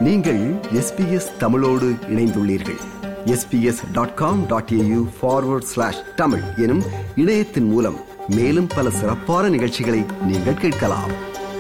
நீங்கள் எஸ்பிஎஸ் தமிழோடு இணைந்துள்ளீர்கள் SBS dot com dot au forward slash Tamil எனும் இணையத்தின் மூலம் மேலும் பல சிறப்பான நிகழ்ச்சிகளை நீங்கள் கேட்கலாம்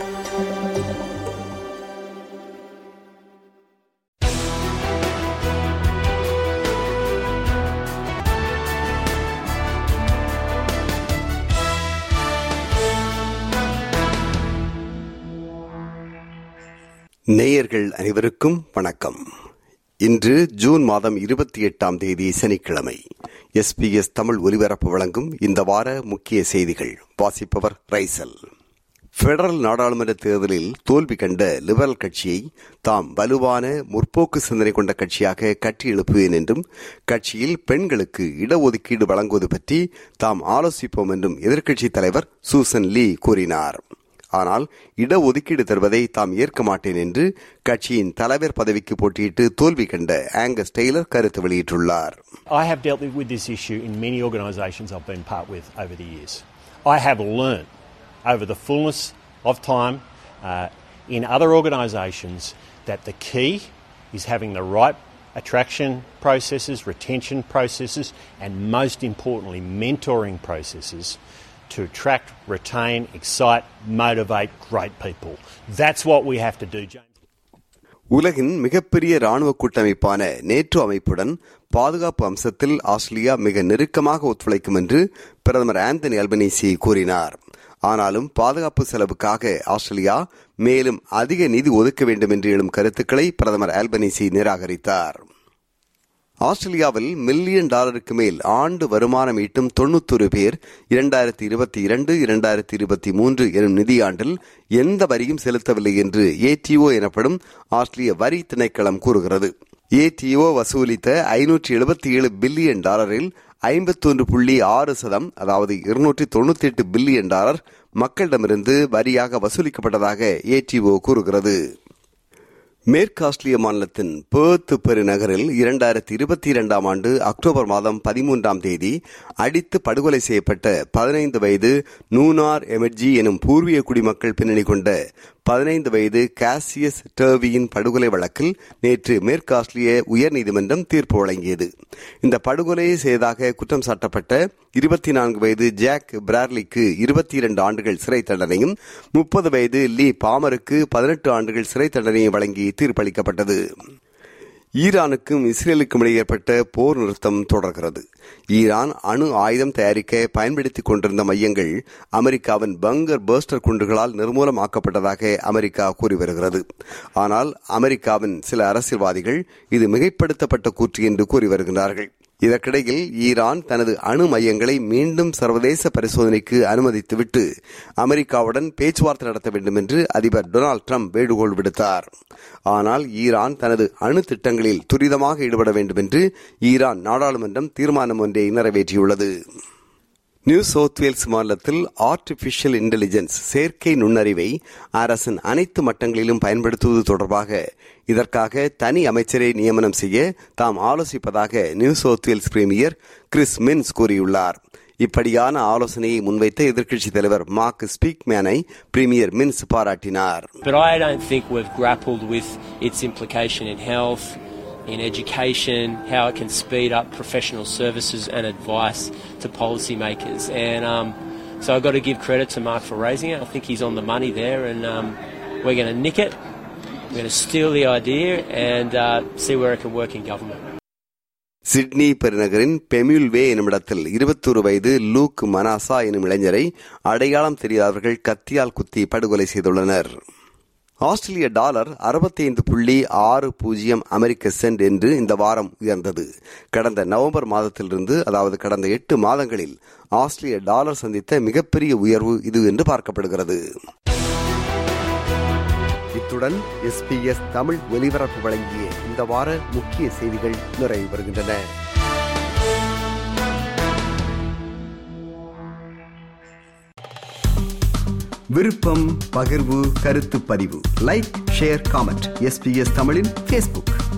நேயர்கள் அனைவருக்கும் வணக்கம் இன்று ஜூன் மாதம் இருபத்தி எட்டாம் தேதி சனிக்கிழமை எஸ்பிஎஸ் தமிழ் ஒலிபரப்பு வழங்கும் இந்த வார முக்கிய செய்திகள் வாசிப்பவர் ரைசல் பெடரல் நாடாளுமன்ற தேர்தலில் தோல்வி கண்ட லிபரல் கட்சியை தாம் வலுவான முற்போக்கு சிந்தனை கொண்ட கட்சியாக கட்டி எழுப்புவேன் என்றும் கட்சியில் பெண்களுக்கு இடஒதுக்கீடு வழங்குவது பற்றி தாம் ஆலோசிப்போம் என்றும் எதிர்க்கட்சித் தலைவர் சூசன் லீ கூறினார் ஆனால் இடஒதுக்கீடு தருவதை தாம் ஏற்க மாட்டேன் என்று கட்சியின் தலைவர் பதவிக்கு போட்டியிட்டு தோல்வி கண்ட ஆங்கஸ் டெய்லர் கருத்து வெளியிட்டுள்ளார் I have dealt with this issue in many organisations I've been part with over the years. I have learned over the fullness of time uh, in other organisations that the key is having the right attraction processes, retention processes, and most importantly, mentoring processes to attract, retain, excite, motivate great people. That's what we have to do, James. உலகின் மிகப்பெரிய ராணுவ கூட்டமைப்பான NATO அமைப்புடன் பாதுகாப்பு அம்சத்தில் Australia மிக நெருக்கமாக ஒத்துழைக்கும் என்று பிரதமர் ஆந்தனி அல்பனீசி கூறினார் ஆனாலும் பாதுகாப்பு செலவுக்காக ஆஸ்திரேலியா மேலும் அதிக நிதி ஒதுக்க வேண்டும் என்று எழும் கருத்துக்களை பிரதமர் ஆல்பனீசி நிராகரித்தார் ஆஸ்திரேலியாவில் மில்லியன் டாலருக்கு மேல் ஆண்டு வருமானம் ஈட்டும் தொண்ணூத்தொரு பேர் இரண்டாயிரத்தி இருபத்தி இரண்டு இரண்டாயிரத்தி இருபத்தி மூன்று எனும் நிதியாண்டில் எந்த வரியும் செலுத்தவில்லை என்று ஏடிஓ எனப்படும் ஆஸ்திரேலிய வரி திணைக்களம் கூறுகிறது ஏடிஓ வசூலித்த ஐநூற்றி எழுபத்தி ஏழு பில்லியன் டாலரில் ஐம்பத்தொன்று புள்ளி ஆறு சதம் அதாவது இருநூற்றி தொண்ணூத்தி எட்டு பில்லியன் டாலர் மக்களிடமிருந்து வரியாக வசூலிக்கப்பட்டதாக ஏடிஓ கூறுகிறது மேற்கு ஆஸ்திரேலிய மாநிலத்தின் பேர்த் பெருநகரில் இரண்டாயிரத்தி இருபத்தி இரண்டாம் ஆண்டு அக்டோபர் மாதம் பதிமூன்றாம் தேதி அடித்து படுகொலை செய்யப்பட்ட பதினைந்து வயது நூனார் எமர்ஜி எனும் பூர்வீக குடிமக்கள் பின்னணி கொண்ட பதினைந்து வயது காசியஸ் டர்வியின் படுகொலை வழக்கில் நேற்று மேற்கு ஆஸ்திரேலிய உயர்நீதிமன்றம் தீர்ப்பு வழங்கியது இந்த படுகொலையை செய்ததாக குற்றம் சாட்டப்பட்ட இருபத்தி நான்கு வயது ஜாக் பிரார்லிக்கு இருபத்தி இரண்டு ஆண்டுகள் சிறை தண்டனையும் முப்பது வயது லீ பாமருக்கு பதினெட்டு ஆண்டுகள் சிறை தண்டனையும் வழங்கி தீர்ப்பளிக்கப்பட்டது ஈரானுக்கும் இஸ்ரேலுக்கும் இடையே ஏற்பட்ட போர் நிறுத்தம் தொடர்கிறது ஈரான் அணு ஆயுதம் தயாரிக்க பயன்படுத்திக் கொண்டிருந்த மையங்கள் அமெரிக்காவின் பங்கர் பர்ஸ்டர் குண்டுகளால் நிர்மூலமாக்கப்பட்டதாக அமெரிக்கா கூறி வருகிறது ஆனால் அமெரிக்காவின் சில அரசியல்வாதிகள் இது மிகைப்படுத்தப்பட்ட கூற்று என்று கூறி வருகிறார்கள் இதற்கிடையில் ஈரான் தனது அணு மையங்களை மீண்டும் சர்வதேச பரிசோதனைக்கு அனுமதித்துவிட்டு அமெரிக்காவுடன் பேச்சுவார்த்தை நடத்த வேண்டும் என்று அதிபர் டொனால்டு ட்ரம்ப் வேண்டுகோள் விடுத்தார் ஆனால் ஈரான் தனது அணு திட்டங்களில் துரிதமாக ஈடுபட வேண்டும் என்று ஈரான் நாடாளுமன்றம் தீர்மானம் ஒன்றை நிறைவேற்றியுள்ளது நியூ சவுத் வேல்ஸ் மாநிலத்தில் ஆர்டிபிஷியல் இன்டெலிஜென்ஸ் செயற்கை நுண்ணறிவை அரசின் அனைத்து மட்டங்களிலும் பயன்படுத்துவது தொடர்பாக இதற்காக தனி அமைச்சரை நியமனம் செய்ய தாம் ஆலோசிப்பதாக New South Wales premier Chris Minns கூறியுள்ளார் இப்படியான ஆலோசனையை முன்வைத்த எதிர்க்கட்சித் தலைவர் மார்க் ஸ்பீக்மேனை பிரீமியர் மின்ஸ் பாராட்டினார் But I don't think we've grappled with its implication in health, in education, how it can speed up professional services and advice to policymakers. And um, so I've got to give credit to Mark for raising it. I think he's on the money there, and um, we're going to nick it. We're going to steal the idea and uh, see where it can work in government. Sydney பெருநகரின் Pemulwuy என்னுமிடத்தில் இருபத்தொரு வயது look மனாசா எனும் இளைஞரை அடையாளம் தெரியாதவர்கள் கத்தியால் குத்தி படுகொலை செய்துள்ளனர் ஆஸ்திரேலிய டாலர் அறுபத்தைந்து புள்ளி ஆறு பூஜ்ஜியம் அமெரிக்க சென்ட் என்று இந்த வாரம் உயர்ந்தது கடந்த நவம்பர் மாதத்திலிருந்து அதாவது கடந்த எட்டு மாதங்களில் ஆஸ்திரேலிய டாலர் சந்தித்த மிகப்பெரிய உயர்வு இது என்று பார்க்கப்படுகிறது இத்துடன் எஸ்பிஎஸ் தமிழ் ஒலிபரப்பு வழங்கிய இந்த வார முக்கிய செய்திகள் நிறைவு பெறுகின்றன விருப்பம் பகிர்வு கருத்து பதிவு லைக் ஷேர் காமெண்ட் எஸ்பிஎஸ் தமிழின் ஃபேஸ்புக்